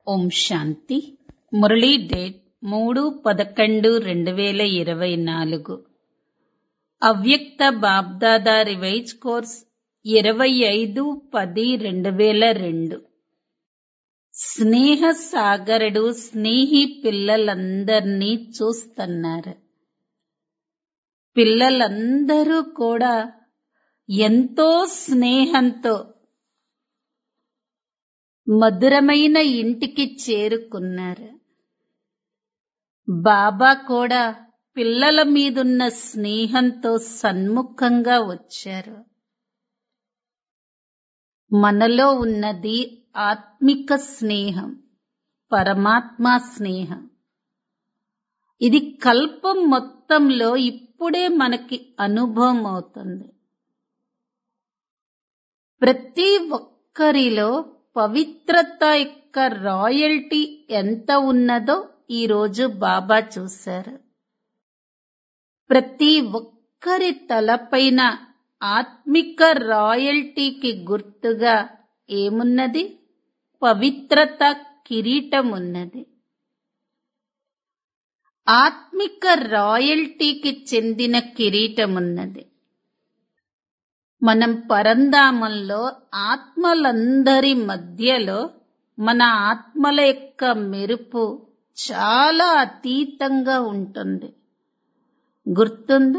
ఓం శాంతి Murali date మూడు పదకొండు రెండు వేల ఇరవై నాలుగు అవ్యక్త బాబ్దాదా రివైజ్ కోర్స్ ఇరవై ఐదు పది రెండు వేల రెండు స్నేహ సాగరుడు స్నేహి పిల్లలందర్నీ చూస్తున్నారు పిల్లలందరూ కూడా ఎంతో స్నేహంతో మధురమైన ఇంటికి చేరుకున్నారు బాబా కూడా పిల్లల మీదున్న స్నేహంతో సన్ముఖంగా వచ్చారు మనలో ఉన్నది ఆత్మిక స్నేహం పరమాత్మ స్నేహం ఇది కల్పం మొత్తంలో ఇప్పుడే మనకి అనుభవం అవుతుంది ప్రతి ఒక్కరిలో పవిత్రత యొక్క రాయల్టీ ఎంత ఉన్నదో ఈరోజు బాబా చూశారు ప్రతి ఒక్కరి తలపైన ఆత్మిక రాయల్టీకి గుర్తుగా ఏమున్నది పవిత్రత కిరీటం ఉన్నది ఆత్మిక రాయల్టీకి చెందిన కిరీటం ఉన్నది మనం పరంధామంలో ఆత్మలందరి మధ్యలో మన ఆత్మల యొక్క మెరుపు చాలా అతీతంగా ఉంటుంది గుర్తుందా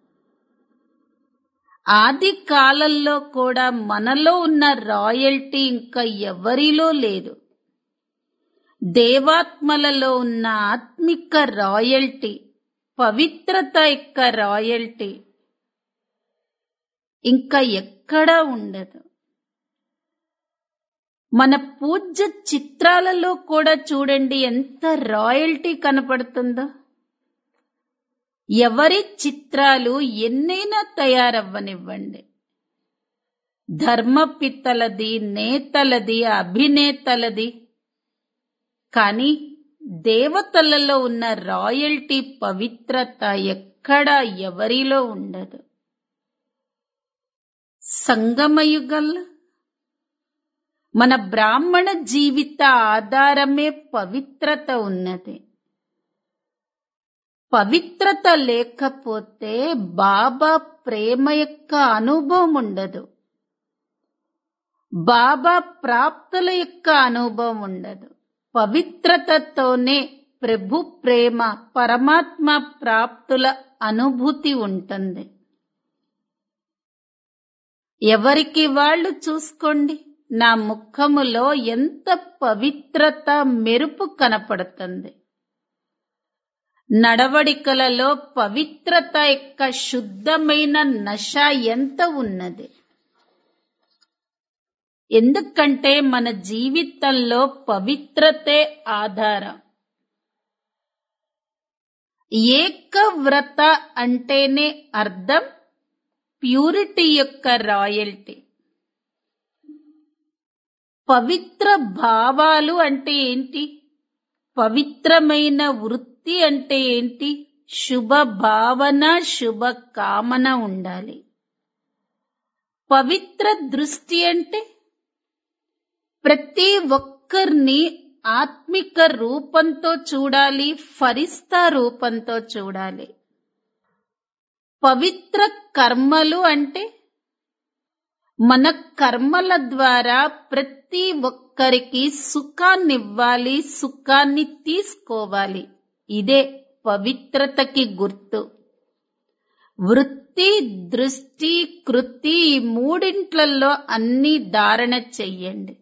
ఆది కాలంలో కూడా మనలో ఉన్న రాయల్టీ ఇంకా ఎవరిలో లేదు దేవాత్మలలో ఉన్న ఆత్మిక రాయల్టీ పవిత్రత యొక్క రాయల్టీ ఇంకా ఎక్కడా ఉండదు మన పూజ్య చిత్రాలలో కూడా చూడండి ఎంత రాయల్టీ కనపడుతుందో ఎవరి చిత్రాలు ఎన్నైనా తయారవ్వనివ్వండి ధర్మపిత్తలది నేతలది అభినేతలది కానీ దేవతలలో ఉన్న రాయల్టీ పవిత్రత ఎక్కడా ఎవరిలో ఉండదు సంగమయుగంలో మన బ్రాహ్మణ జీవిత ఆధారమే పవిత్రత ఉన్నది పవిత్రత లేకపోతే బాబా ప్రేమ యొక్క అనుభవం ఉండదు బాబా ప్రాప్తుల యొక్క అనుభవం ఉండదు పవిత్రతతోనే ప్రభు ప్రేమ పరమాత్మ ప్రాప్తుల అనుభూతి ఉంటుంది ఎవరికి వాళ్ళు చూసుకోండి నా ముఖములో ఎంత పవిత్రత మెరుపు కనపడుతుంది నడవడికలలో పవిత్రత యొక్క శుద్ధమైన నశ ఎంత ఉన్నది ఎందుకంటే మన జీవితంలో పవిత్రతే ఆధారం ఏకవ్రత అంటేనే అర్థం ప్యూరిటీ యొక్క రాయల్టీ పవిత్ర భావాలు అంటే ఏంటి పవిత్రమైన వృత్తి అంటే ఏంటి శుభ భావన శుభ కామన ఉండాలి పవిత్ర దృష్టి అంటే ప్రతి ఒక్కరిని ఆత్మిక రూపంతో చూడాలి ఫరిస్తా రూపంతో చూడాలి పవిత్ర కర్మలు అంటే మన కర్మల ద్వారా ప్రతి ఒక్కరికి సుఖాన్నివ్వాలి సుఖాన్ని తీసుకోవాలి ఇదే పవిత్రతకి గుర్తు వృత్తి దృష్టి కృతి ఈ మూడింట్లలో అన్ని ధారణ చెయ్యండి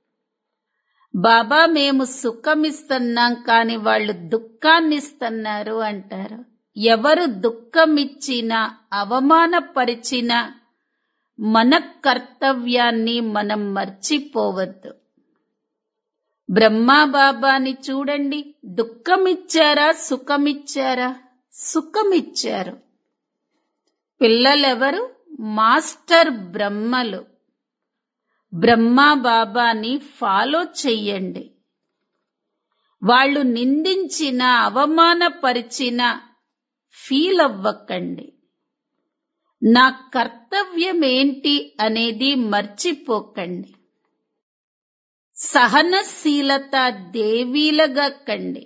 బాబా మేము సుఖమిస్తున్నాం కాని వాళ్ళు దుఃఖాన్నిస్తున్నారు అంటారు ఎవరు దుఃఖమిచ్చినా అవమానపరిచినా మన కర్తవ్యాన్ని మనం మర్చిపోవద్దు బ్రహ్మా బాబాని చూడండి దుఃఖమిచ్చారా సుఖమిచ్చారా సుఖమిచ్చారు పిల్లలెవరు మాస్టర్ బ్రహ్మలు బ్రహ్మా బాబాని ఫాలో చెయ్యండి వాళ్ళు నిందించిన అవమానపరిచిన ఫీల్ అవ్వకండి నా కర్తవ్యం ఏంటి అనేది మర్చిపోకండి సహనశీలత దేవీలుగా కండి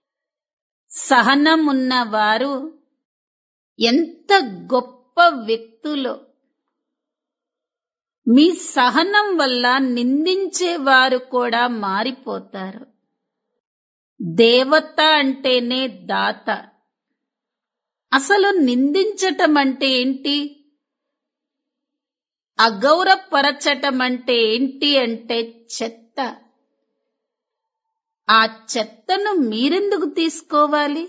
సహనం ఉన్నవారు ఎంత గొప్ప వ్యక్తులో మీ సహనం వల్ల నిందించేవారు కూడా మారిపోతారు దేవత అంటేనే దాత అసలు నిందించటం అంటే ఏంటి అగౌరవపరచటం అంటే ఏంటి అంటే చెత్త ఆ చెత్తను మీరెందుకు తీసుకోవాలి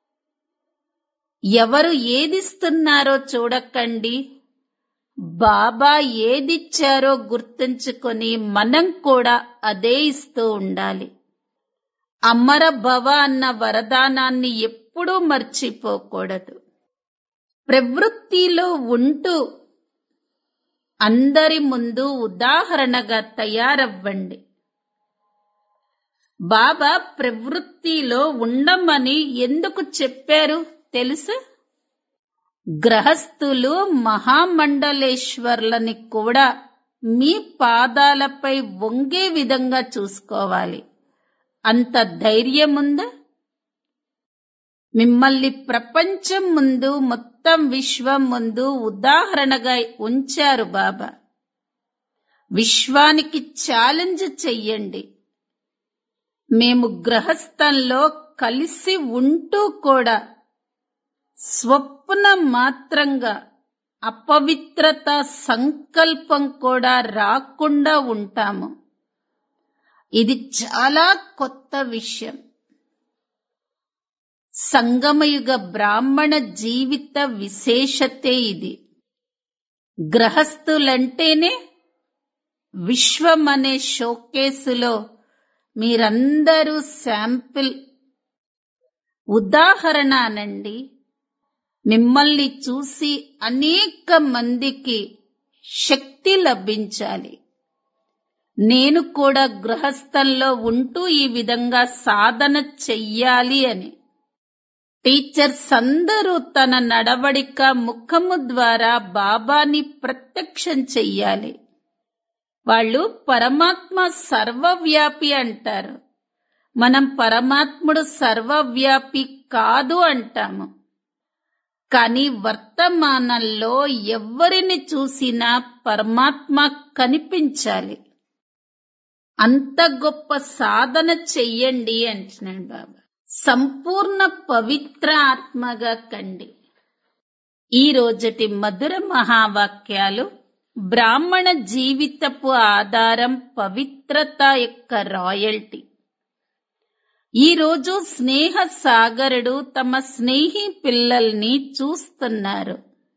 ఎవరు ఏదిస్తున్నారో చూడకండి బాబా ఏదిచ్చారో గుర్తుంచుకొని మనం కూడా అదే ఇస్తూ ఉండాలి అమర భవ అన్న వరదానాన్ని ఎప్పుడూ మర్చిపోకూడదు ప్రవృత్తిలో ఉంటూ అందరి ముందు ఉదాహరణగా తయారవ్వండి బాబా ప్రవృత్తిలో ఉండమని ఎందుకు చెప్పారు తెలుసా గ్రహస్థులు మహామండలేశ్వర్లని కూడా మీ పాదాలపై వంగే విధంగా చూసుకోవాలి అంత ధైర్యముందా మిమ్మల్ని ప్రపంచం ముందు మొత్తం విశ్వం ముందు ఉదాహరణగా ఉంచారు బాబా విశ్వానికి ఛాలెంజ్ చెయ్యండి మేము గ్రహస్థంలో కలిసి ఉంటూ కూడా స్వప్న మాత్రంగా అపవిత్రత సంకల్పం కూడా రాకుండా ఉంటాము ఇది చాలా కొత్త విషయం సంగమయుగ బ్రాహ్మణ జీవిత విశేషతే ఇది గ్రహస్థులంటేనే విశ్వం అనే షోకేసులో మీరందరూ శాంపిల్ ఉదాహరణ అనండి మిమ్మల్ని చూసి అనేక మందికి శక్తి లభించాలి నేను కూడా గృహస్థంలో ఉంటూ ఈ విధంగా సాధన చెయ్యాలి అని టీచర్స్ అందరూ తన నడవడిక ముఖము ద్వారా బాబాని ప్రత్యక్షం చెయ్యాలి వాళ్ళు పరమాత్మ సర్వవ్యాపి అంటారు మనం పరమాత్ముడు సర్వవ్యాపి కాదు అంటాము కానీ వర్తమానంలో ఎవరిని చూసినా పరమాత్మ కనిపించాలి అంత గొప్ప సాధన చెయ్యండి అంటున్నాడు బాబా సంపూర్ణ పవిత్ర ఆత్మగా కండి ఈ రోజటి మధుర మహావాక్యాలు బ్రాహ్మణ జీవితపు ఆధారం పవిత్రత యొక్క రాయల్టీ ఈ రోజు స్నేహ సాగరుడు తమ స్నేహి పిల్లల్ని చూస్తున్నారు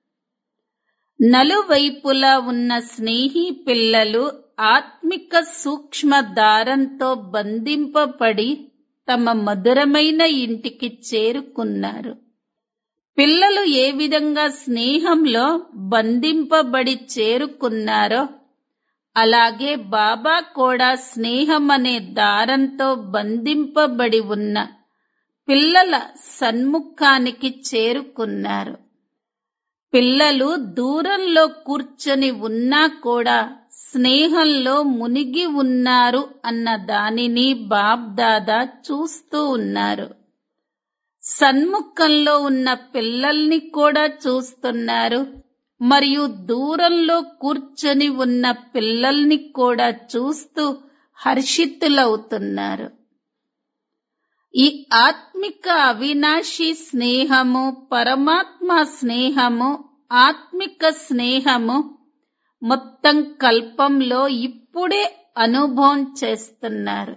నలువైపులా ఉన్న స్నేహి పిల్లలు ఆత్మిక సూక్ష్మ దారంతో బంధింపబడి తమ మధురమైన ఇంటికి చేరుకున్నారు పిల్లలు ఏ విధంగా స్నేహంలో బంధింపబడి చేరుకున్నారో అలాగే బాబా కూడా స్నేహం అనే దారంతో బంధింపబడి ఉన్న పిల్లల సన్ముఖానికి చేరుకున్నారు పిల్లలు దూరంలో కూర్చొని ఉన్నా కూడా స్నేహంలో మునిగి ఉన్నారు అన్న దానిని బాబ్దాదా చూస్తూ ఉన్నారు సన్ముఖంలో ఉన్న పిల్లల్ని కూడా చూస్తున్నారు మరియు దూరంలో కూర్చొని ఉన్న పిల్లల్ని కూడా చూస్తూ హర్షితులవుతున్నారు ఈ ఆత్మిక అవినాశి స్నేహము పరమాత్మ స్నేహము ఆత్మిక స్నేహము మొత్తం కల్పంలో ఇప్పుడే అనుభవం చేస్తున్నారు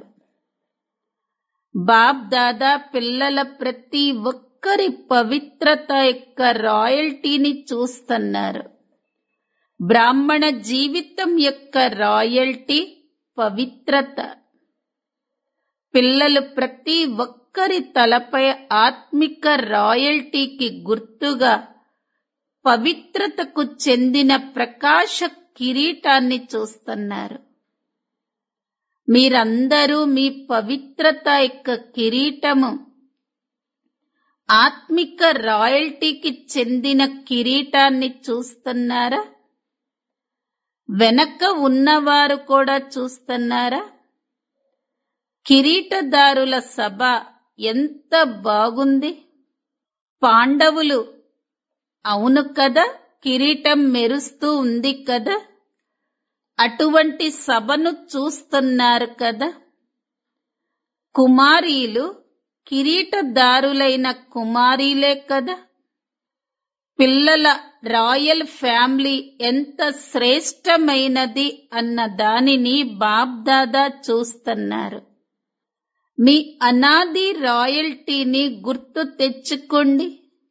బాబ్ దాదా పిల్లల ప్రతి ఒక్కరి పవిత్రత యొక్క రాయల్టీని చూస్తున్నారు బ్రాహ్మణ జీవితం యొక్క రాయల్టీ పవిత్రత పిల్లలు ప్రతి ఒక్కరి తలపై ఆత్మిక రాయల్టీకి గుర్తుగా పవిత్రతకు చెందిన ప్రకాశ కిరీటాన్ని చూస్తున్నారు మీరందరూ మీ పవిత్రత యొక్క కిరీటము ఆత్మిక రాయల్టీకి చెందిన కిరీటాన్ని చూస్తున్నారా వెనక ఉన్నవారు కూడా చూస్తున్నారా కిరీటదారుల సభ ఎంత బాగుంది పాండవులు అవును కదా కిరీటం మెరుస్తూ ఉంది కదా అటువంటి సభను చూస్తున్నారు కదా కుమారీలు కిరీటదారులైన కుమారీలే కదా పిల్లల రాయల్ ఫ్యామిలీ ఎంత శ్రేష్టమైనది అన్న దానిని బాబ్దాదా చూస్తున్నారు మీ అనాది రాయల్టీని గుర్తు తెచ్చుకోండి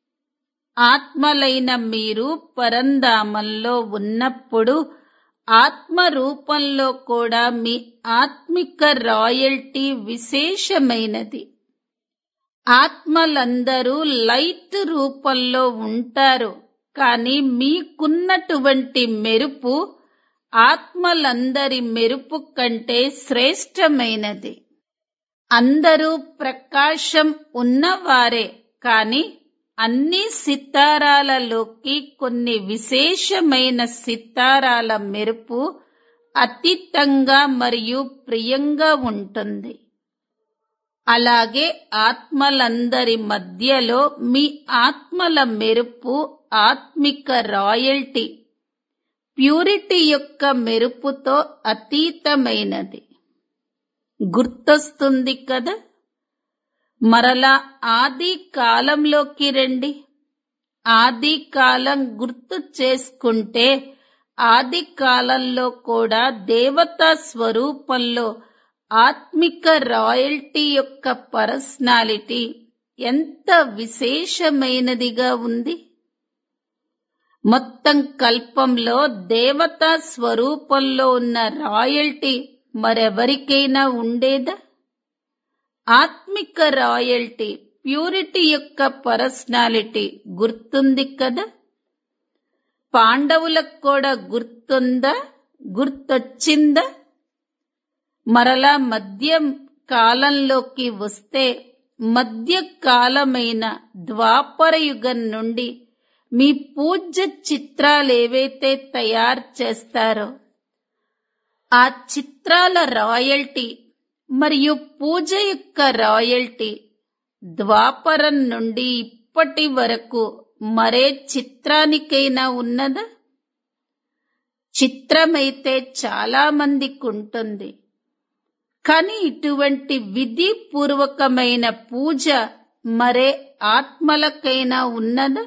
ఆత్మలైన మీరు పరంధామంలో ఉన్నప్పుడు ఆత్మ రూపంలో కూడా మీ ఆత్మిక రాయల్టీ విశేషమైనది ఆత్మలందరూ లైట్ రూపంలో ఉంటారు కానీ మీకున్నటువంటి మెరుపు ఆత్మలందరి మెరుపు కంటే శ్రేష్టమైనది అందరూ ప్రకాశం ఉన్నవారే కాని అన్ని సితారాలలోకి కొన్ని విశేషమైన సితారాల మెరుపు అతీతంగా మరియు ప్రియంగా ఉంటుంది అలాగే ఆత్మలందరి మధ్యలో మీ ఆత్మల మెరుపు ఆత్మిక రాయల్టీ ప్యూరిటీ యొక్క మెరుపుతో అతీతమైనది గుర్తొస్తుంది కదా మరలా ఆది కాలంలోకి రండి ఆది కాలం గుర్తు చేసుకుంటే ఆది కాలంలో కూడా దేవతా స్వరూపంలో ఆత్మిక రాయల్టీ యొక్క పర్సనాలిటీ ఎంత విశేషమైనదిగా ఉంది మొత్తం కల్పంలో దేవతా స్వరూపంలో ఉన్న రాయల్టీ మరెవరికైనా ఉండేదా ఆత్మిక రాయల్టీ ప్యూరిటీ యొక్క పర్సనాలిటీ గుర్తుంది కదా పాండవులకు కూడా గుర్తుందా గుర్తొచ్చిందా మరలా మధ్య కాలంలోకి వస్తే మధ్య కాలమైన ద్వాపర యుగం నుండి మీ పూజ్య చిత్రాలు ఏవైతే తయారు చేస్తారో ఆ చిత్రాల రాయల్టీ మరియు పూజ యొక్క రాయల్టీ ద్వాపరం నుండి ఇప్పటి వరకు మరే చిత్రానికైనా ఉన్నదా చిత్రమైతే చాలా మందికి ఉంటుంది కానీ ఇటువంటి విధి పూర్వకమైన పూజ మరే ఆత్మలకైనా ఉన్నదా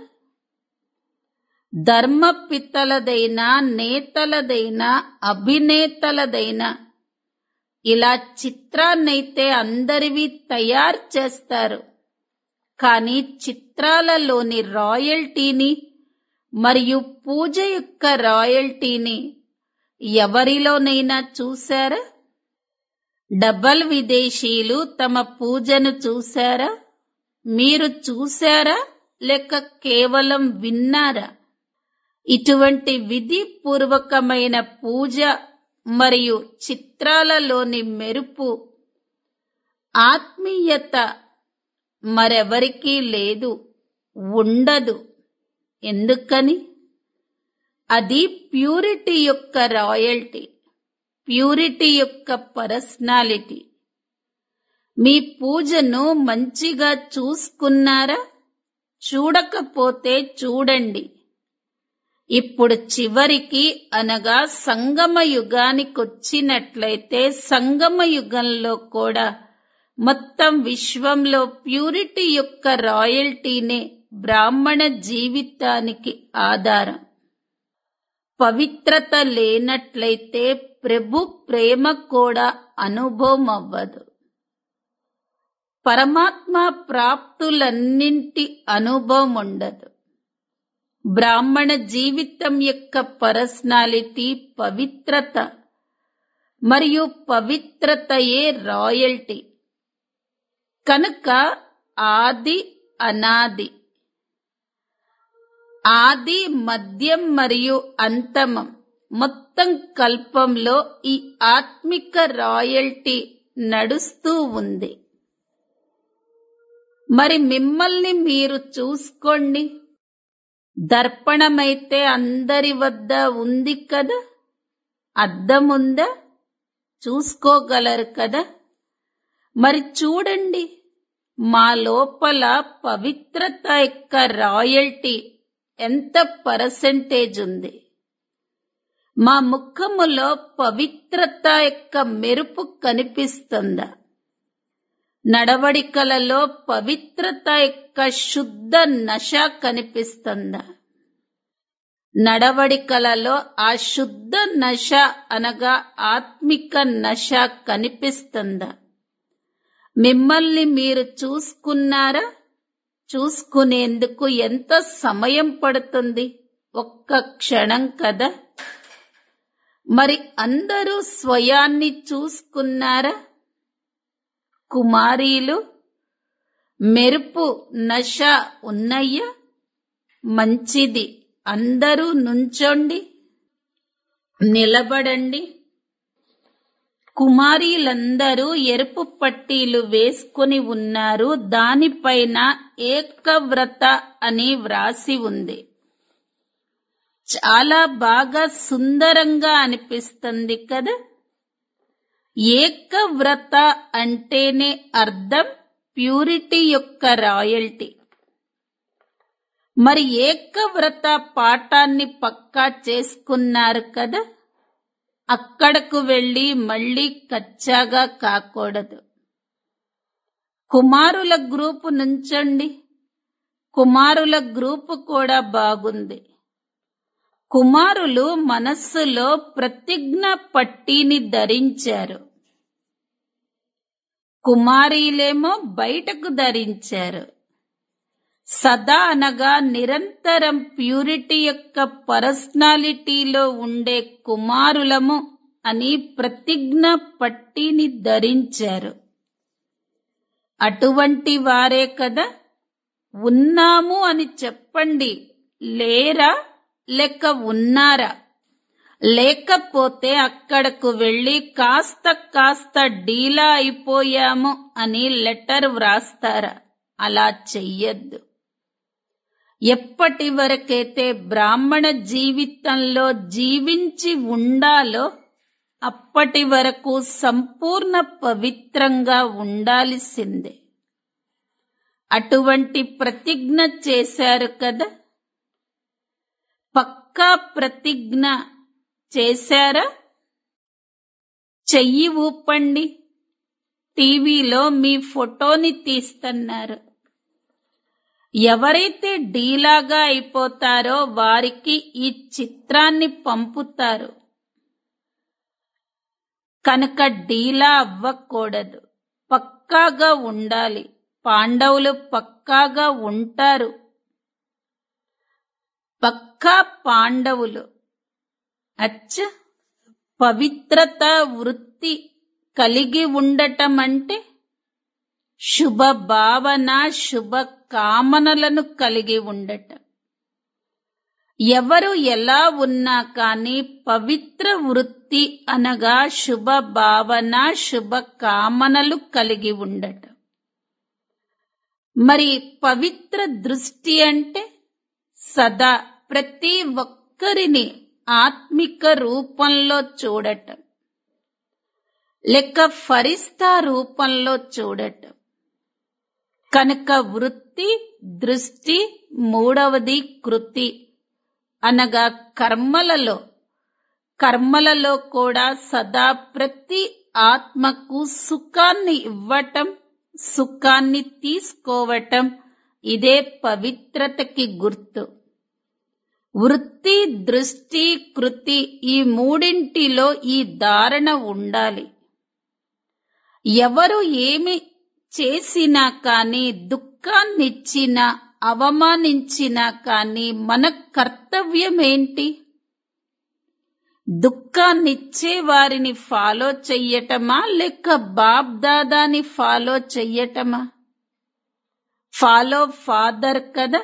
ధర్మపితలదైనా నేతలదైనా అభినేతలదైనా ఇలా చిత్రాన్నైతే అందరివి తయారు చేస్తారు కానీ చిత్రాలలోని రాయల్టీని మరియు పూజ యొక్క రాయల్టీని ఎవరిలోనైనా చూశారా డబల్ విదేశీయులు తమ పూజను చూశారా మీరు చూశారా లేక కేవలం విన్నారా ఇటువంటి విధి పూర్వకమైన పూజ మరియు చిత్రాలలోని మెరుపు ఆత్మీయత మరెవరికీ లేదు ఉండదు ఎందుకని అది ప్యూరిటీ యొక్క రాయల్టీ ప్యూరిటీ యొక్క పర్సనాలిటీ మీ పూజను మంచిగా చూసుకున్నారా చూడకపోతే చూడండి ఇప్పుడు చివరికి అనగా సంగమ యుగానికొచ్చినట్లయితే సంగమ యుగంలో కూడా మొత్తం విశ్వంలో ప్యూరిటీ యొక్క రాయల్టీనే బ్రాహ్మణ జీవితానికి ఆధారం పవిత్రత లేనట్లయితే ప్రభు ప్రేమ కూడా అనుభవం అవ్వదు పరమాత్మ ప్రాప్తులన్నింటి అనుభవం ఉండదు బ్రాహ్మణ జీవితం యొక్క పర్సనాలిటీ పవిత్రత మరియు పవిత్రతయే రాయల్టీ కనుక ఆది అనాది ఆది మధ్యం మరియు అంతమం మొత్తం కల్పంలో ఈ ఆత్మిక రాయల్టీ నడుస్తూ ఉంది మరి మిమ్మల్ని మీరు చూసుకోండి దర్పణమైతే అందరి వద్ద ఉంది కదా అద్దం ఉందా చూసుకోగలరు కదా మరి చూడండి మా లోపల పవిత్రత యొక్క రాయల్టీ ఎంత పర్సెంటేజ్ ఉంది మా ముఖములో పవిత్రత యొక్క మెరుపు కనిపిస్తుందా నడవడికలలో పవిత్రత యొక్క శుద్ధ నశ కనిపిస్తుందా నడవడికలలో ఆ శుద్ధ నశ అనగా ఆత్మిక నశ కనిపిస్తుందా మిమ్మల్ని మీరు చూసుకున్నారా చూసుకునేందుకు ఎంత సమయం పడుతుంది ఒక్క క్షణం కదా మరి అందరూ స్వయాన్ని చూసుకున్నారా కుమారీలు మెరుపు నశ ఉన్నయ్యా మంచిది అందరూ నుంచోండి నిలబడండి కుమారీలందరూ ఎరుపు పట్టీలు వేసుకుని ఉన్నారు దానిపైన ఏకవ్రత అని వ్రాసి ఉంది చాలా బాగా సుందరంగా అనిపిస్తుంది కదా ఏకవ్రత అంటేనే అర్థం ప్యూరిటీ యొక్క రాయల్టీ మరి ఏకవ్రత పాఠాన్ని పక్కా చేసుకున్నారు కదా అక్కడకు వెళ్ళి మళ్ళీ కచ్చాగా కాకూడదు కుమారుల గ్రూపు నుంచండి కుమారుల గ్రూపు కూడా బాగుంది కుమారులు మనస్సులో ప్రతిజ్ఞ పట్టీని ధరించారు కుమారీలేమో బయటకు ధరించారు సదా అనగా నిరంతరం ప్యూరిటీ యొక్క పర్సనాలిటీలో ఉండే కుమారులము అని ప్రతిజ్ఞ పట్టిని ధరించారు అటువంటి వారే కదా ఉన్నాము అని చెప్పండి లేరా లేక ఉన్నారా లేకపోతే అక్కడకు వెళ్ళి కాస్త కాస్త డీలా అయిపోయాము అని లెటర్ వ్రాస్తారా అలా చెయ్యొద్దు ఎప్పటి వరకైతే బ్రాహ్మణ జీవితంలో జీవించి ఉండాలో అప్పటి వరకు సంపూర్ణ పవిత్రంగా ఉండాల్సిందే అటువంటి ప్రతిజ్ఞ చేశారు కదా పక్కా ప్రతిజ్ఞ చేశారా చెయ్యి ఊపండి టీవీలో మీ ఫోటోని తీస్తున్నారు ఎవరైతే డీలాగా అయిపోతారో వారికి ఈ చిత్రాన్ని పంపుతారు కనుక డీలా అవ్వకూడదు పక్కాగా ఉండాలి పాండవులు పక్కాగా ఉంటారు పక్కా పాండవులు అచ్చ పవిత్రత వృత్తి కలిగి ఉండటం అంటే శుభ భావన శుభ కామనలను కలిగి ఉండటం ఎవరు ఎలా ఉన్నా కానీ పవిత్ర వృత్తి అనగా శుభ భావన శుభ కామనలు కలిగి ఉండటం మరి పవిత్ర దృష్టి అంటే సదా ప్రతి ఒక్కరిని ఆత్మిక రూపంలో చూడటం లెక్క ఫరిస్తా రూపంలో చూడటం కనుక వృత్తి దృష్టి మూడవది కృతి అనగా కర్మలలో కర్మలలో కూడా సదా ప్రతి ఆత్మకు సుఖాన్ని ఇవ్వటం సుఖాన్ని తీసుకోవటం ఇదే పవిత్రతకి గుర్తు వృత్తి దృష్టి కృతి ఈ మూడింటిలో ఈ ధారణ ఉండాలి ఎవరు ఏమి చేసినా కానీ దుఃఖాన్నిచ్చినా అవమానించినా కానీ మన కర్తవ్యం ఏంటి దుఃఖాన్నిచ్చే వారిని ఫాలో చెయ్యటమా లేక బాప్ దాదాని ఫాలో చెయ్యటమా ఫాలో ఫాదర్ కదా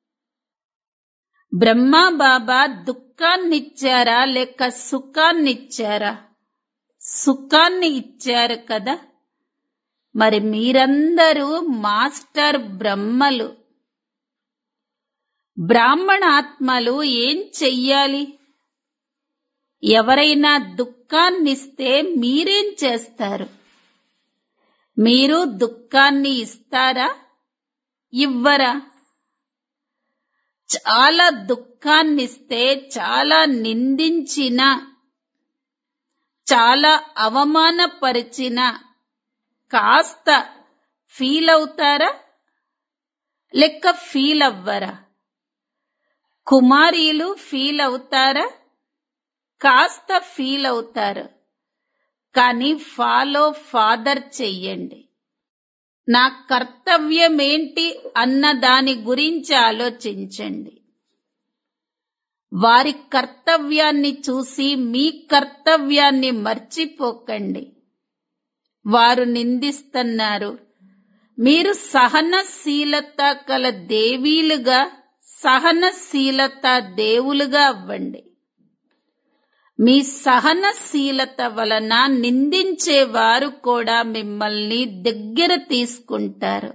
బ్రహ్మా బాబా దుఃఖాన్నిచ్చారా లేక సుఖాన్నిచ్చారా సుఖాన్ని ఇచ్చారు కదా మరి మీరందరూ మాస్టర్ బ్రహ్మలు బ్రాహ్మణ ఆత్మలు ఏం చెయ్యాలి ఎవరైనా దుఃఖాన్నిస్తే మీరేం చేస్తారు మీరు దుఃఖాన్ని ఇస్తారా ఇవ్వరా చాలా దుఃఖాన్నిస్తే చాలా నిందించిన చాలా అవమానపరిచిన కాస్త ఫీల్ అవుతారా లెక్క ఫీల్ అవ్వరా కుమారీలు ఫీల్ అవుతారా కాస్త ఫీల్ అవుతారు కానీ ఫాలో ఫాదర్ చెయ్యండి నా కర్తవ్యమేంటి అన్న దాని గురించి ఆలోచించండి వారి కర్తవ్యాన్ని చూసి మీ కర్తవ్యాన్ని మర్చిపోకండి వారు నిందిస్తున్నారు మీరు సహనశీలత కల దేవీలుగా సహనశీలత దేవులుగా అవ్వండి మీ సహనశీలత వలన నిందించేవారు కూడా మిమ్మల్ని దగ్గర తీసుకుంటారు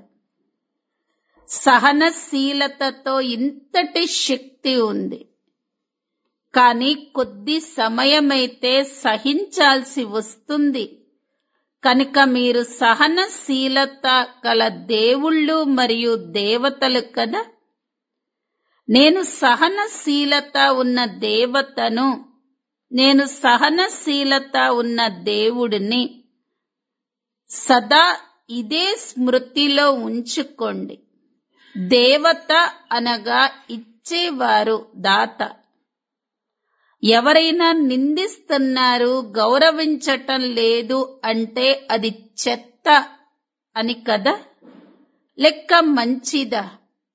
సహనశీలతతో ఇంతటి శక్తి ఉంది కానీ కొద్ది సమయమైతే సహించాల్సి వస్తుంది కనుక మీరు సహనశీలత కల దేవుళ్ళు మరియు దేవతలు కదా నేను సహనశీలత ఉన్న దేవతను నేను సహనశీలత ఉన్న దేవుడిని సదా ఇదే స్మృతిలో ఉంచుకోండి దేవత అనగా ఇచ్చేవారు దాత ఎవరైనా నిందిస్తున్నారు గౌరవించటం లేదు అంటే అది చెత్త అని కదా లెక్క మంచిదా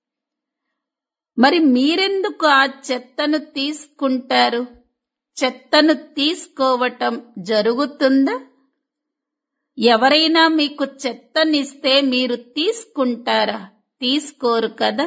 మరి మీరెందుకు ఆ చెత్తను తీసుకుంటారు చెత్తను తీసుకోవటం జరుగుతుందా ఎవరైనా మీకు చెత్తనిస్తే మీరు తీసుకుంటారా తీసుకోరు కదా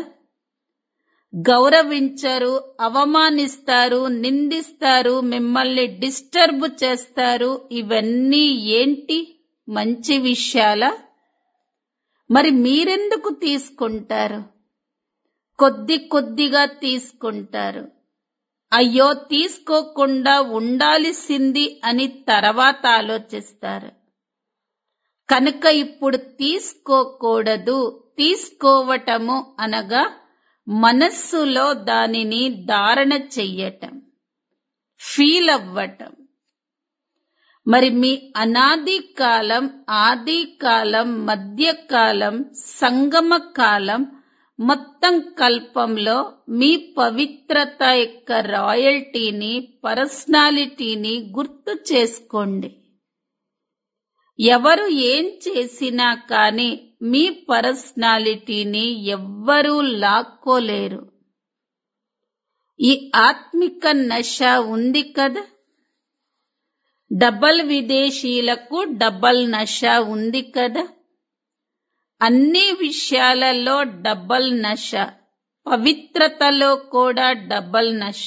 గౌరవించరు అవమానిస్తారు నిందిస్తారు మిమ్మల్ని డిస్టర్బ్ చేస్తారు ఇవన్నీ ఏంటి మంచి విషయాలా మరి మీరెందుకు తీసుకుంటారు కొద్ది కొద్దిగా తీసుకుంటారు అయ్యో తీసుకోకుండా ఉండాల్సింది అని తర్వాత ఆలోచిస్తారు కనుక ఇప్పుడు తీసుకోకూడదు తీసుకోవటము అనగా మనస్సులో దానిని ధారణ చెయ్యటం ఫీల్ అవ్వటం మరి మీ అనాది కాలం ఆది కాలం మధ్యకాలం సంగమ కాలం మొత్తం కల్పంలో మీ పవిత్రత యొక్క రాయల్టీని పర్సనాలిటీని గుర్తు చేసుకోండి ఎవరు ఏం చేసినా కాని మీ పర్సనాలిటీని ఎవ్వరూ లాక్కోలేరు ఈ ఆత్మిక నశ ఉంది కదా డబల్ విదేశీలకు డబల్ నశ ఉంది కదా అన్ని విషయాలలో డబల్ నశ పవిత్రతలో కూడా డబల్ నశ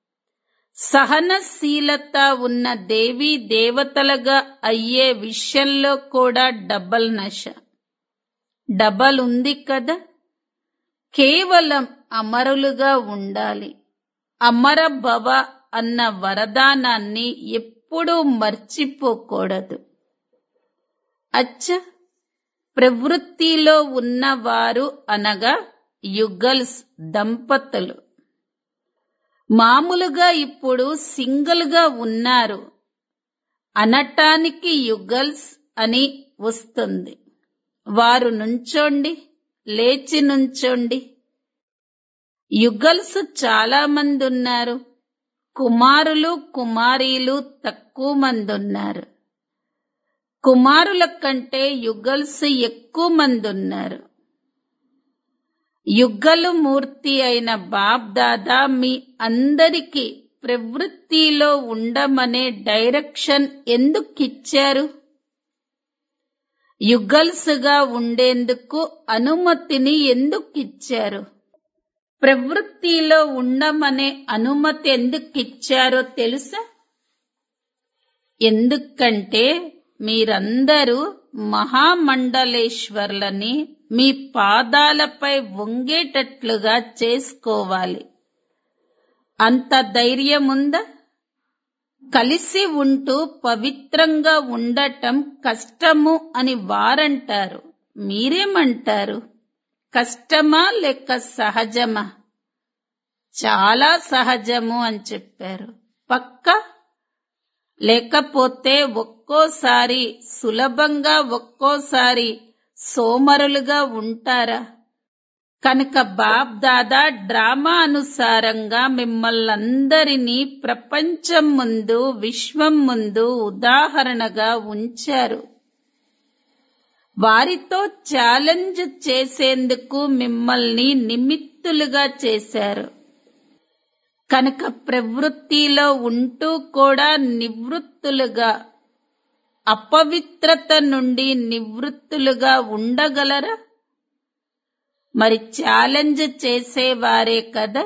సహనశీలత ఉన్న దేవీ దేవతలుగా అయ్యే విషయంలో కూడా డబల్ నశ డబల్ ఉంది కదా కేవలం అమరులుగా ఉండాలి అమర భవ అన్న వరదానాన్ని ఎప్పుడూ మర్చిపోకూడదు అచ్చ ప్రవృత్తిలో ఉన్నవారు అనగా యుగల్స్ దంపతులు మామూలుగా ఇప్పుడు సింగిల్ గా ఉన్నారు అనటానికి యుగల్స్ అని వస్తుంది వారు నుంచోండి లేచి నుంచోండి యుగల్స్ చాలా మంది ఉన్నారు కుమారులు కుమారీలు తక్కువ మంది ఉన్నారు కుమారుల కంటే యుగల్స్ ఎక్కువ మంది ఉన్నారు యుగలు మూర్తి అయిన బాబ్ దాదా మీ అందరికీ ప్రవృత్తిలో ఉండమనే డైరెక్షన్ ఎందుకిచ్చారు యుగల్స్ గా ఉండేందుకు అనుమతిని ఎందుకిచ్చారు ప్రవృత్తిలో ఉండమనే అనుమతి ఎందుకిచ్చారో తెలుసా ఎందుకంటే మీరందరూ మహామండలేశ్వర్లని మీ పాదాలపై వంగేటట్లుగా చేసుకోవాలి అంత ధైర్యముందా కలిసి ఉంటూ పవిత్రంగా ఉండటం కష్టము అని వారంటారు మీరేమంటారు కష్టమా లేక సహజమా చాలా సహజము అని చెప్పారు పక్క లేకపోతే ఒక్కోసారి సులభంగా ఒక్కోసారి సోమరులుగా ఉంటారా కనుక బాబ్ దాదా డ్రామా అనుసారంగా మిమ్మల్నందరినీ ప్రపంచం ముందు విశ్వం ముందు ఉదాహరణగా ఉంచారు వారితో ఛాలెంజ్ చేసేందుకు మిమ్మల్ని నిమిత్తులుగా చేశారు కనుక ప్రవృత్తిలో ఉంటూ కూడా నివృత్తులుగా అపవిత్రత నుండి నివృత్తులుగా ఉండగలరా మరి ఛాలెంజ్ చేసేవారే కదా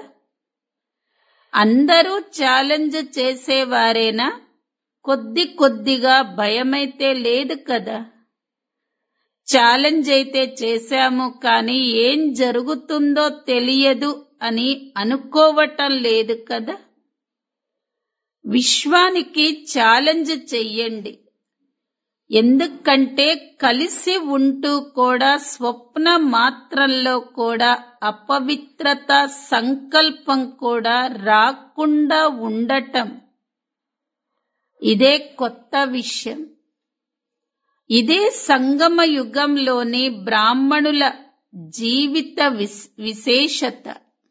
అందరూ ఛాలెంజ్ చేసేవారేనా కొద్ది కొద్దిగా భయమైతే లేదు కదా ఛాలెంజ్ అయితే చేశాము కానీ ఏం జరుగుతుందో తెలియదు అని అనుకోవటం లేదు కదా విశ్వానికి ఛాలెంజ్ చెయ్యండి ఎందుకంటే కలిసి ఉంటూ కూడా స్వప్న మాత్రంలో కూడా అపవిత్రత సంకల్పం కూడా రాకుండా ఉండటం ఇదే కొత్త విషయం ఇదే సంగమ యుగంలోని బ్రాహ్మణుల జీవిత విశేషత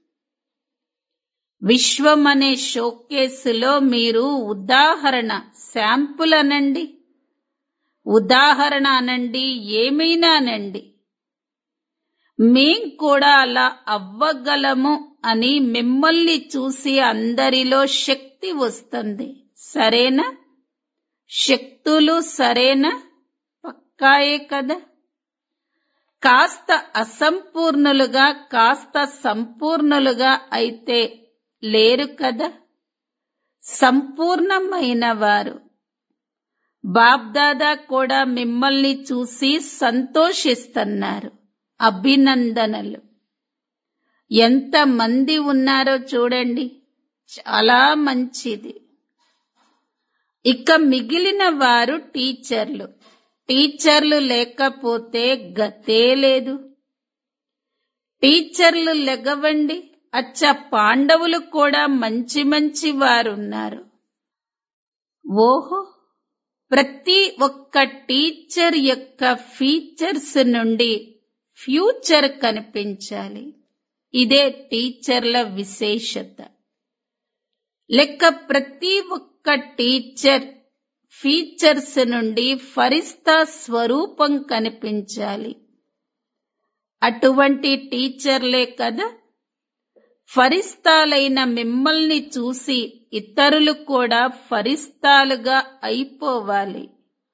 విశ్వం అనే షోకేసులో మీరు ఉదాహరణ శాంపుల్ అనండి ఉదాహరణ అనండి ఏమైనా అనండి మేం కూడా అలా అవ్వగలము అని మిమ్మల్ని చూసి అందరిలో శక్తి వస్తుంది సరేనా శక్తులు సరేనా పక్కాయే కదా కాస్త అసంపూర్ణులుగా కాస్త సంపూర్ణులుగా అయితే లేరు కదా సంపూర్ణమైన వారు బాబ్దాదా కూడా మిమ్మల్ని చూసి సంతోషిస్తున్నారు అభినందనలు ఎంత మంది ఉన్నారో చూడండి చాలా మంచిది ఇక మిగిలిన వారు టీచర్లు టీచర్లు లేకపోతే గతే లేదు టీచర్లు లెగవండి అచ్చ పాండవులు కూడా మంచి మంచి వారున్నారు ఓహో ప్రతి ఒక్క టీచర్ యొక్క ఫీచర్స్ నుండి ఫ్యూచర్ కనిపించాలి ఇదే టీచర్ల విశేషత లెక్క ప్రతి ఒక్క టీచర్ ఫీచర్స్ నుండి ఫరిస్తా స్వరూపం కనిపించాలి అటువంటి టీచర్లే కదా ఫరిస్తాలైన మిమ్మల్ని చూసి ఇతరులు కూడా ఫరిస్తాలుగా అయిపోవాలి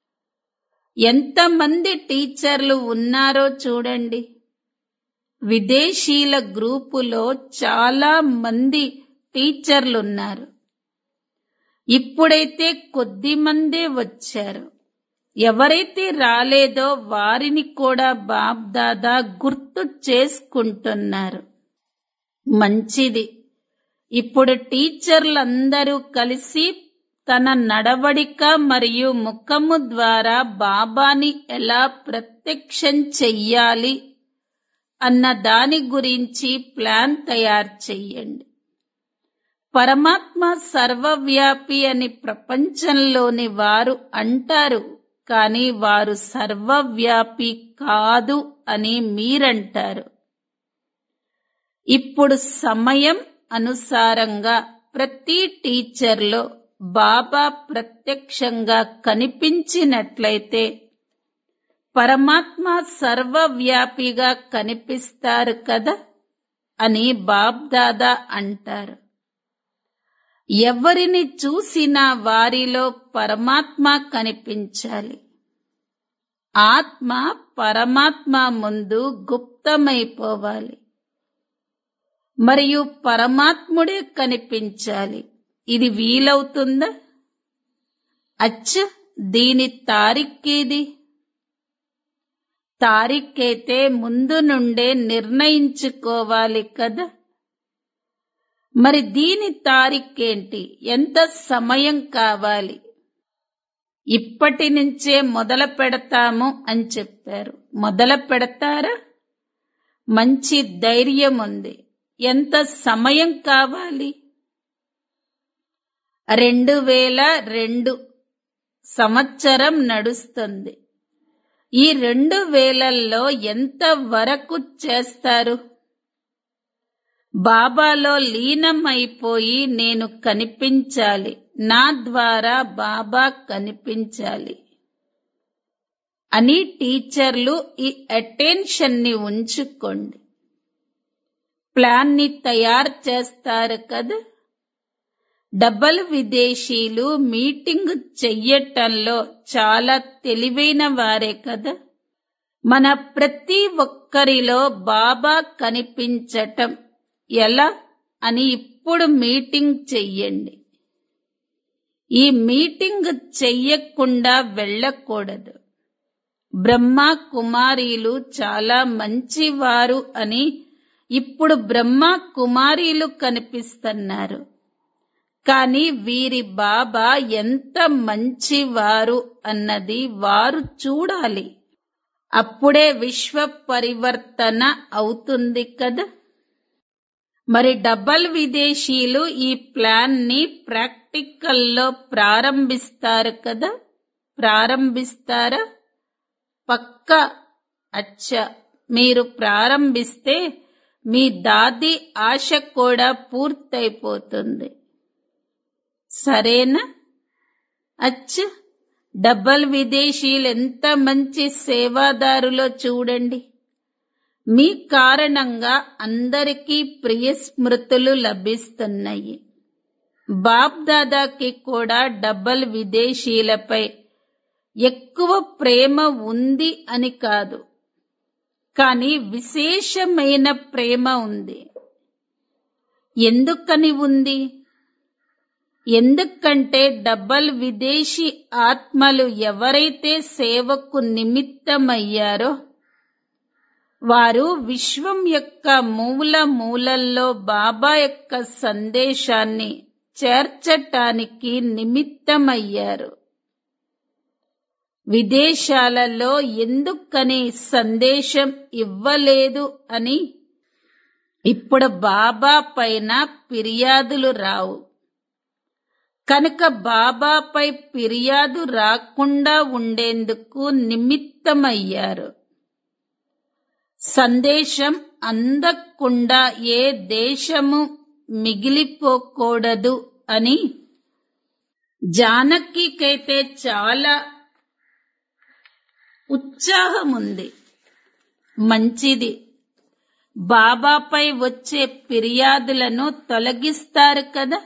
ఎంతమంది టీచర్లు ఉన్నారో చూడండి విదేశీల గ్రూపులో చాలా మంది టీచర్లున్నారు ఇప్పుడైతే కొద్ది మందే వచ్చారు ఎవరైతే రాలేదో వారిని కూడా బాబ్ దాదా గుర్తు చేసుకుంటున్నారు మంచిది ఇప్పుడు టీచర్లందరూ కలిసి తన నడవడిక మరియు ముఖము ద్వారా బాబాని ఎలా ప్రత్యక్షం చెయ్యాలి అన్న దాని గురించి ప్లాన్ తయారు చెయ్యండి పరమాత్మ సర్వవ్యాపి అని ప్రపంచంలోని వారు అంటారు కానీ వారు సర్వవ్యాపి కాదు అని మీరంటారు ఇప్పుడు సమయం అనుసారంగా ప్రతి టీచర్లో బాబా ప్రత్యక్షంగా కనిపించినట్లయితే పరమాత్మ సర్వవ్యాపిగా కనిపిస్తారు కదా అని బాబ్దాదా అంటారు ఎవరిని చూసినా వారిలో పరమాత్మ కనిపించాలి ఆత్మ పరమాత్మ ముందు గుప్తమైపోవాలి మరియు పరమాత్ముడే కనిపించాలి ఇది వీలవుతుందా అచ్చ దీని తారీఖేది తారీఖైతే ముందు నుండే నిర్ణయించుకోవాలి కదా మరి దీని తారీఖేంటి ఎంత సమయం కావాలి ఇప్పటి నుంచే మొదలు పెడతాము అని చెప్పారు మొదలు పెడతారా మంచి ధైర్యం ఉంది ఎంత సమయం కావాలి రెండు వేల రెండు సంవత్సరం నడుస్తుంది ఈ రెండు వేలల్లో ఎంత వరకు చేస్తారు బాబాలో లీనమైపోయి నేను కనిపించాలి నా ద్వారా బాబా కనిపించాలి అని టీచర్లు ఈ అటెన్షన్ ని ఉంచుకోండి ప్లాన్ ని తయారు చేస్తారు కదా డబల్ విదేశీలు మీటింగ్ చెయ్యటంలో చాలా తెలివైన వారే కదా మన ప్రతి ఒక్కరిలో బాబా కనిపించటం ఎలా అని ఇప్పుడు మీటింగ్ చెయ్యండి ఈ మీటింగ్ చెయ్యకుండా వెళ్ళకూడదు బ్రహ్మ కుమారీలు చాలా మంచివారు అని ఇప్పుడు బ్రహ్మ కుమారీలు కనిపిస్తున్నారు కానీ వీరి బాబా ఎంత మంచివారు అన్నది వారు చూడాలి అప్పుడే విశ్వ పరివర్తన అవుతుంది కదా మరి డబల్ విదేశీయులు ఈ ప్లాన్ ని ప్రాక్టికల్లో ప్రారంభిస్తారు కదా ప్రారంభిస్తారా పక్క అచ్చ మీరు ప్రారంభిస్తే మీ దాది ఆశ కూడా పూర్తయిపోతుంది సరేనా అచ్చ డబల్ విదేశీయులు ఎంత మంచి సేవాదారులో చూడండి మీ కారణంగా అందరికీ ప్రియ స్మృతులు లభిస్తున్నాయి బాప్ దాదాకి కూడా డబల్ విదేశీయులపై ఎక్కువ ప్రేమ ఉంది అని కాదు కానీ విశేషమైన ప్రేమ ఉంది ఎందుకని ఉంది ఎందుకంటే డబల్ విదేశీ ఆత్మలు ఎవరైతే సేవకు నిమిత్తమయ్యారో వారు విశ్వం యొక్క మూల మూలల్లో బాబా యొక్క సందేశాన్ని చేర్చటానికి నిమిత్తమయ్యారు విదేశాలలో ఎందుకని సందేశం ఇవ్వలేదు అని ఇప్పుడు బాబా పైన ఫిర్యాదులు రావు కనుక బాబాపై ఫిర్యాదు రాకుండా ఉండేందుకు నిమిత్తమయ్యారు సందేశం అందకుండా ఏ దేశము మిగిలిపోకూడదు అని జానకికైతే చాలా ఉత్సాహం ఉంది మంచిది బాబాపై వచ్చే ఫిర్యాదులను తొలగిస్తారు కదా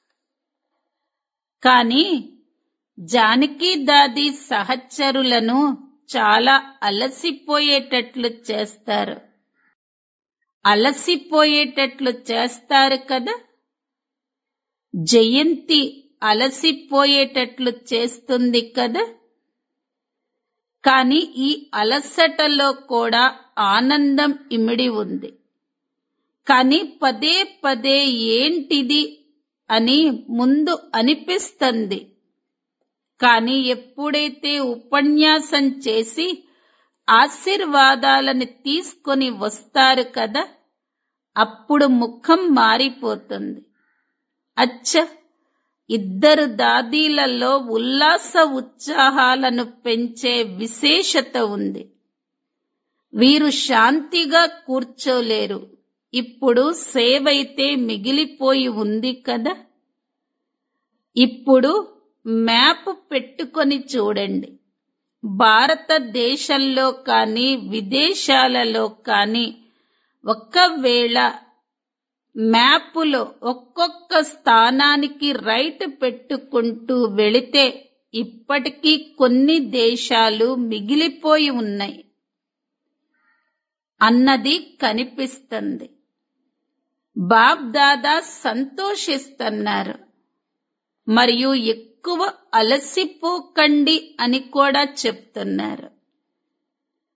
కానీ జానకి దాది సహచరులను చాలా అలసిపోయేటట్లు చేస్తారు అలసిపోయేటట్లు చేస్తారు కదా జయంతి అలసిపోయేటట్లు చేస్తుంది కదా కానీ ఈ అలసటలో కూడా ఆనందం ఇమిడి ఉంది కానీ పదే పదే ఏంటిది అని ముందు అనిపిస్తుంది కానీ ఎప్పుడైతే ఉపన్యాసం చేసి ఆశీర్వాదాలను తీసుకొని వస్తారు కదా అప్పుడు ముఖం మారిపోతుంది అచ్చ ఇద్దరు దాదీలలో ఉల్లాస ఉత్సాహాలను పెంచే విశేషత ఉంది వీరు శాంతిగా కూర్చోలేరు ఇప్పుడు సేవైతే మిగిలిపోయి ఉంది కదా ఇప్పుడు మ్యాప్ పెట్టుకొని చూడండి భారతదేశంలో కానీ విదేశాలలో కానీ ఒకవేళ మ్యాపులో ఒక్కొక్క స్థానానికి రైట్ పెట్టుకుంటూ వెళితే ఇప్పటికీ కొన్ని దేశాలు మిగిలిపోయి ఉన్నాయి అన్నది కనిపిస్తుంది బాబ్ దాదా సంతోషిస్తున్నారు మరియు ఎక్కువ అలసిపోకండి అని కూడా చెప్తున్నారు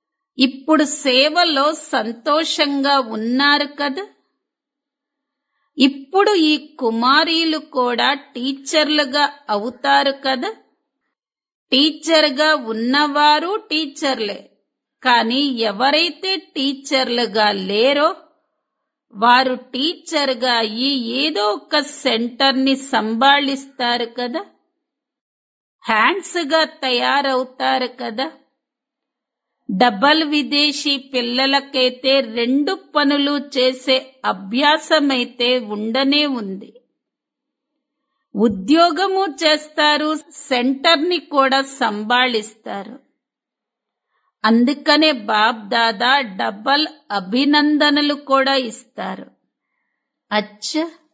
ఇప్పుడు సేవలో సంతోషంగా ఉన్నారు కదా ఇప్పుడు ఈ కుమారీలు కూడా టీచర్లుగా అవుతారు కదా టీచర్గా ఉన్నవారు టీచర్లే కానీ ఎవరైతే టీచర్లుగా లేరో వారు టీచర్గా అయ్యి ఏదో ఒక సెంటర్ని సంభాళిస్తారు కదా హ్యాండ్స్ గా తయారవుతారు కదా డబల్ విదేశీ పిల్లలకైతే రెండు పనులు చేసే అభ్యాసమైతే ఉండనే ఉంది ఉద్యోగము చేస్తారు సెంటర్ని కూడా సంభాళిస్తారు అందుకనే బాబ్ దాదా డబల్ అభినందనలు కూడా ఇస్తారు అచ్చ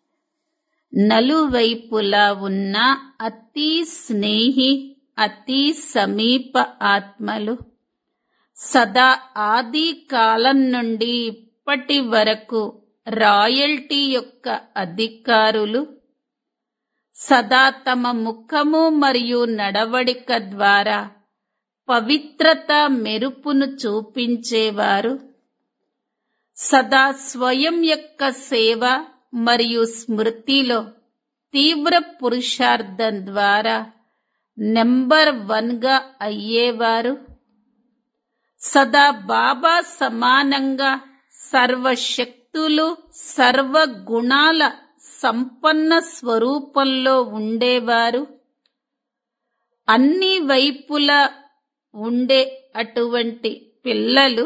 నలువైపులా ఉన్న అతి స్నేహి అతి సమీప ఆత్మలు సదా ఆది కాలం నుండి ఇప్పటి వరకు రాయల్టీ యొక్క అధికారులు సదా తమ ముఖము మరియు నడవడిక ద్వారా పవిత్రత మెరుపును చూపించేవారు సదా స్వయం యొక్క సేవ మరియు స్మృతిలో తీవ్ర పురుషార్థం ద్వారా నెంబర్ వన్ గా అయ్యేవారు సదా బాబా సమానంగా సర్వశక్తులు సర్వ గుణాల సంపన్న స్వరూపంలో ఉండేవారు అన్ని వైపులా ఉండే అటువంటి పిల్లలు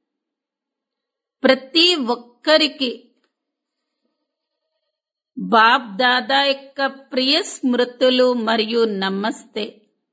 ప్రతి ఒక్కరికి బాప్ దాదా యొక్క ప్రియ స్మృతులు మరియు నమస్తే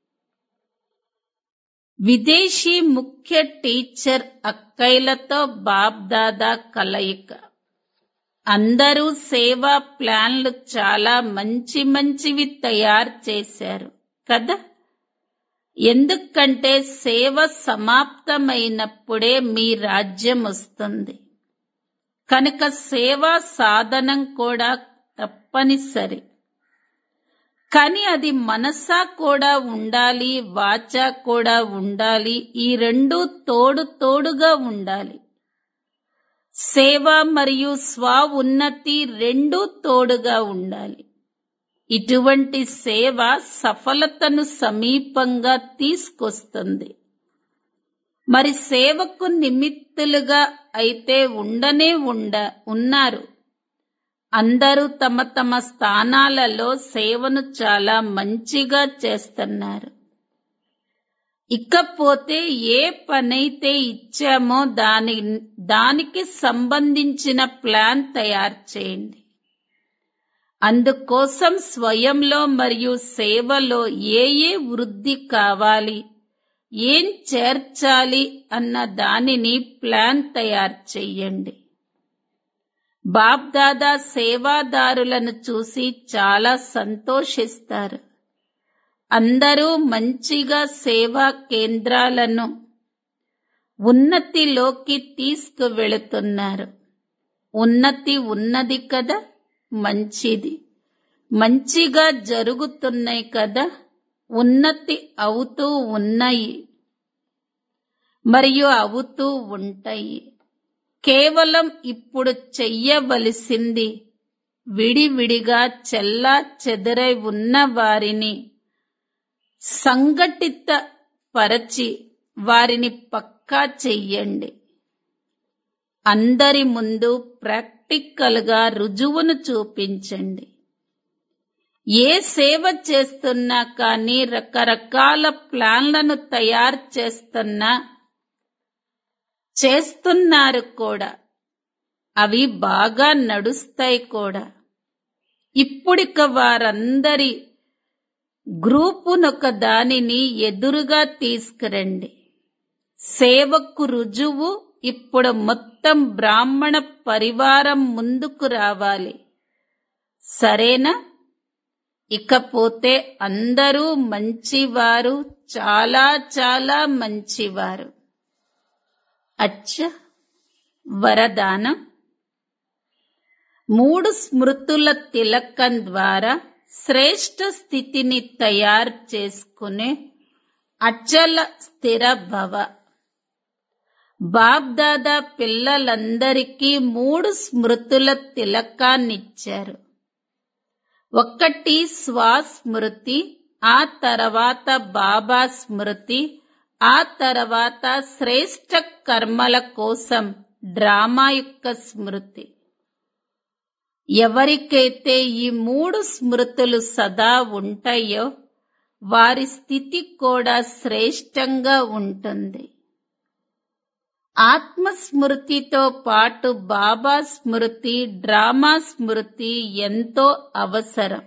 విదేశీ ముఖ్య టీచర్ అక్కయ్యలతో బాప్ దాదా కలయిక అందరూ సేవా ప్లాన్లు చాలా మంచి మంచివి తయారు చేశారు కదా ఎందుకంటే సేవ సమాప్తమైనప్పుడే మీ రాజ్యం వస్తుంది కనుక సేవా సాధనం కూడా తప్పనిసరి కానీ అది మనసా కూడా ఉండాలి వాచ కూడా ఉండాలి ఈ రెండు తోడు తోడుగా ఉండాలి సేవ మరియు స్వ ఉన్నతి రెండూ తోడుగా ఉండాలి ఇటువంటి సేవ సఫలతను సమీపంగా తీసుకొస్తుంది మరి సేవకు నిమిత్తులుగా అయితే ఉండనే ఉండ ఉన్నారు అందరూ తమ తమ స్థానాలలో సేవను చాలా మంచిగా చేస్తున్నారు ఇకపోతే ఏ పనైతే ఇచ్చామో దాని దానికి సంబంధించిన ప్లాన్ తయారు చేయండి అందుకోసం స్వయంలో మరియు సేవలో ఏ ఏ వృద్ధి కావాలి ఏం చేర్చాలి అన్న దానిని ప్లాన్ తయారు చెయ్యండి బాప్ దాదా సేవాదారులను చూసి చాలా సంతోషిస్తారు అందరూ మంచిగా సేవా కేంద్రాలను ఉన్నతిలోకి తీసుకువెళుతున్నారు ఉన్నతి ఉన్నది కదా మంచిది మంచిగా జరుగుతున్నాయి కదా ఉన్నతి అవుతూ ఉన్నాయి మరియు అవుతూ ఉంటాయి కేవలం ఇప్పుడు చెయ్యవలసింది విడివిడిగా చెల్లా చెదరై ఉన్న వారిని సంఘటిత పరచి వారిని పక్కా చెయ్యండి అందరి ముందు ప్రాక్టికల్ గా రుజువును చూపించండి ఏ సేవ చేస్తున్నా కానీ రకరకాల ప్లాన్లను తయారు చేస్తున్నా చేస్తున్నారు కూడా అవి బాగా నడుస్తాయి కూడా ఇప్పుడిక వారందరి గ్రూపునొక దానిని ఎదురుగా తీసుకురండి సేవకు రుజువు ఇప్పుడు మొత్తం బ్రాహ్మణ పరివారం ముందుకు రావాలి సరేనా ఇకపోతే అందరూ మంచివారు చాలా చాలా మంచివారు అచ్చ వరదానం మూడు స్మృతుల తిలకం ద్వారా శ్రేష్ఠ స్థితిని తయారు చేసుకునే అచల స్థిర భవ బాబ్దాదా పిల్లలందరికీ మూడు స్మృతుల తిలకాన్నిచ్చారు ఒక్కటి స్వాస్మృతి ఆ తర్వాత బాబా స్మృతి ఆ తర్వాత శ్రేష్ట కర్మల కోసం డ్రామా యొక్క స్మృతి ఎవరికైతే ఈ మూడు స్మృతులు సదా ఉంటాయో వారి స్థితి కూడా శ్రేష్టంగా ఉంటుంది ఆత్మస్మృతితో పాటు బాబా స్మృతి డ్రామా స్మృతి ఎంతో అవసరం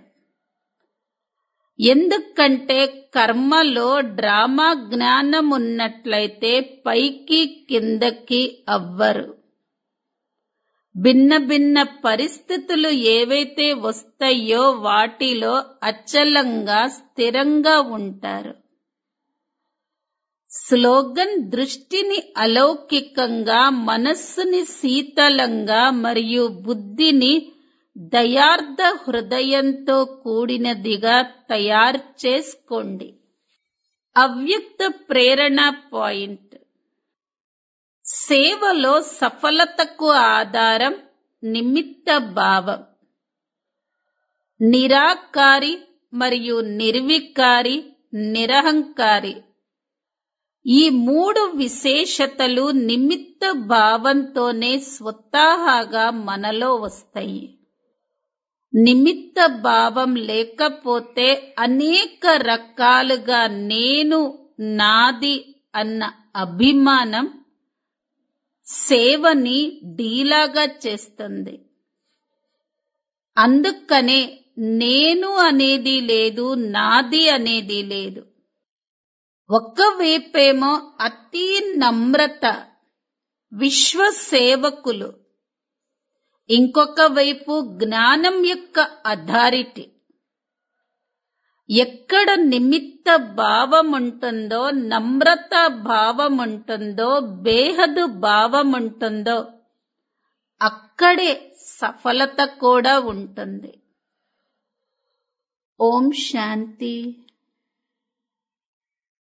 ఎందుకంటే కర్మలో డ్రామా జ్ఞానం ఉన్నట్లయితే పైకి కిందకి అవ్వరు భిన్న భిన్న పరిస్థితులు ఏవైతే వస్తాయో వాటిలో అచలంగా స్థిరంగా ఉంటారు స్లోగన్ దృష్టిని అలౌకికంగా మనస్సుని శీతలంగా మరియు బుద్ధిని దయార్థ హృదయంతో కూడినదిగా తయారు చేసుకోండి అవ్యక్త ప్రేరణ పాయింట్ సేవలో సఫలతకు ఆధారం నిమిత్త భావం నిరాకారి మరియు నిర్వికారి నిరహంకారి ఈ మూడు విశేషతలు నిమిత్త భావంతోనే స్వతహాగా మనలో వస్తాయి నిమిత్త భావం లేకపోతే అనేక రకాలుగా నేను నాది అన్న అభిమానం సేవని డీలాగా చేస్తుంది అందుకనే నేను అనేది లేదు నాది అనేది లేదు ఒక్కవైపేమో అతి నమ్రత విశ్వ సేవకులు ఇంకొక వైపు జ్ఞానం యొక్క అథారిటీ ఎక్కడ నిమిత్త భావం ఉంటుందో నమ్రత భావం ఉంటుందో బేహదు భావం ఉంటుందో అక్కడే సఫలత కూడా ఉంటుంది ఓం శాంతి